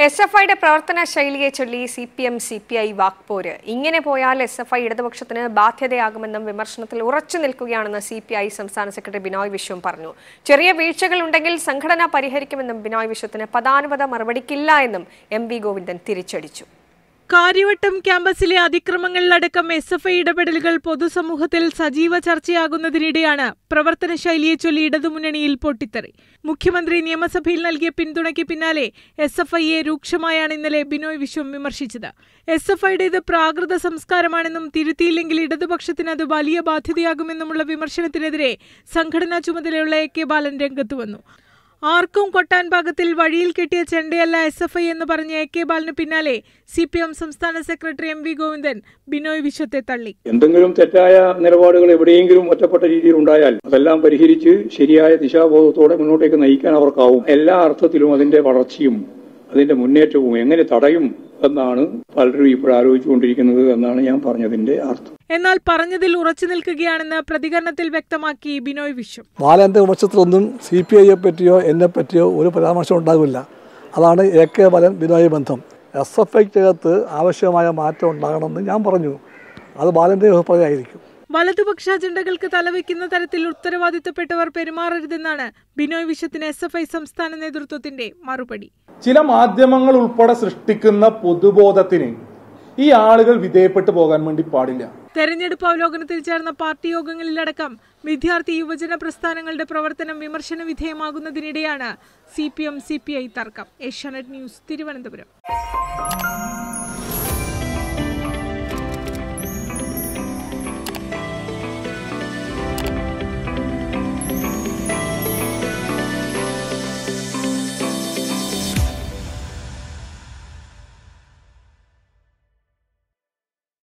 S F ഐയുടെ പ്രവർത്തന ശൈലിയെ ചൊല്ലി C P M C P I വാക്പോര് ഇങ്ങനെ പോയാൽ എസ് എഫ് ഐ ഇടതുപക്ഷത്തിന് ബാധ്യതയാകുമെന്നും വിമർശനത്തിൽ ഉറച്ചു നിൽക്കുകയാണെന്ന് സി പി ഐ സംസ്ഥാന സെക്രട്ടറി ബിനോയ് വിശ്വം പറഞ്ഞു ചെറിയ വീഴ്ചകൾ ഉണ്ടെങ്കിൽ സംഘടന പരിഹരിക്കുമെന്നും ബിനോയ് വിശ്വത്തിന് പദാനുപത മറുപടിക്കില്ല എന്നും എം വി ഗോവിന്ദൻ തിരിച്ചടിച്ചു കാര്യവട്ടം ക്യാമ്പസിലെ അതിക്രമങ്ങളിലടക്കം എസ് എഫ് ഐ ഇടപെടലുകൾ പൊതുസമൂഹത്തിൽ സജീവ ചർച്ചയാകുന്നതിനിടെയാണ് പ്രവർത്തന ശൈലിയെ ചൊല്ലി ഇടതുമുന്നണിയിൽ പൊട്ടിത്തെറി മുഖ്യമന്ത്രി നിയമസഭയിൽ നൽകിയ പിന്തുണയ്ക്ക് പിന്നാലെ എസ് എഫ് ഐയെ രൂക്ഷമായാണ് ഇന്നലെ ബിനോയ് വിശ്വം വിമർശിച്ചത് എസ് എഫ് ഐയുടേത് പ്രാകൃത സംസ്കാരമാണെന്നും തിരുത്തിയില്ലെങ്കിൽ ഇടതുപക്ഷത്തിന് അത് വലിയ ബാധ്യതയാകുമെന്നുമുള്ള വിമർശനത്തിനെതിരെ സംഘടനാ ചുമതലയുള്ള എ കെ ബാലൻ രംഗത്ത് വന്നു ആർക്കും കൊട്ടാൻ പാകത്തിൽ വഴിയിൽ കിട്ടിയ ചെണ്ടയല്ല എസ് എഫ് ഐ എന്ന് പറഞ്ഞ എ കെ ബാലിന് പിന്നാലെ സി പി എം സംസ്ഥാന സെക്രട്ടറി എം വി ഗോവിന്ദൻ ബിനോയ് വിശ്വത്തെ തള്ളി എന്തെങ്കിലും തെറ്റായ നിലപാടുകൾ എവിടെയെങ്കിലും ഒറ്റപ്പെട്ട രീതിയിൽ ഉണ്ടായാൽ അതെല്ലാം പരിഹരിച്ച് ശരിയായ ദിശാബോധത്തോടെ മുന്നോട്ടേക്ക് നയിക്കാൻ അവർക്കാവും എല്ലാ അർത്ഥത്തിലും അതിന്റെ വളർച്ചയും അതിന്റെ മുന്നേറ്റവും എങ്ങനെ തടയും എന്നാണ് പലരും ഇപ്പോൾ ആലോചിച്ചുകൊണ്ടിരിക്കുന്നത് എന്നാണ് ഞാൻ പറഞ്ഞതിന്റെ അർത്ഥം എന്നാൽ പറഞ്ഞതിൽ ഉറച്ചു നിൽക്കുകയാണെന്ന് പ്രതികരണത്തിൽ വ്യക്തമാക്കി ബിനോയ് വിശ്വം ബാലൻ്റെ വിമർശനത്തിലൊന്നും സി പി ഐയെ പറ്റിയോ എന്നെ പറ്റിയോ ഒരു പരാമർശം ഉണ്ടാകില്ല അതാണ് എ കെ ബാലൻ ബിനോയ് ബന്ധം എസ് എഫ് ഐക്കകത്ത് ആവശ്യമായ മാറ്റം ഉണ്ടാകണമെന്ന് ഞാൻ പറഞ്ഞു അത് ബാലൻ്റെ അഭിപ്രായമായിരിക്കും വലതുപക്ഷ അജണ്ടകൾക്ക് തലവെക്കുന്ന തരത്തിൽ ഉത്തരവാദിത്തപ്പെട്ടവർ പെരുമാറരുതെന്നാണ് ബിനോയ് വിശ്വത്തിന് എസ് എഫ് ഐ സംസ്ഥാന നേതൃത്വത്തിന്റെ മറുപടി ചില മാധ്യമങ്ങൾ ഉൾപ്പെടെ സൃഷ്ടിക്കുന്ന പൊതുബോധത്തിന് ഈ ആളുകൾ വിധേയപ്പെട്ടു പോകാൻ വേണ്ടി പാടില്ല തെരഞ്ഞെടുപ്പ് അവലോകനത്തിൽ ചേർന്ന പാർട്ടി യോഗങ്ങളിലടക്കം വിദ്യാർത്ഥി യുവജന പ്രസ്ഥാനങ്ങളുടെ പ്രവർത്തനം വിമർശന വിധേയമാകുന്നതിനിടെയാണ് C P M C P I തർക്കം ഏഷ്യാനെറ്റ് ന്യൂസ് തിരുവനന്തപുരം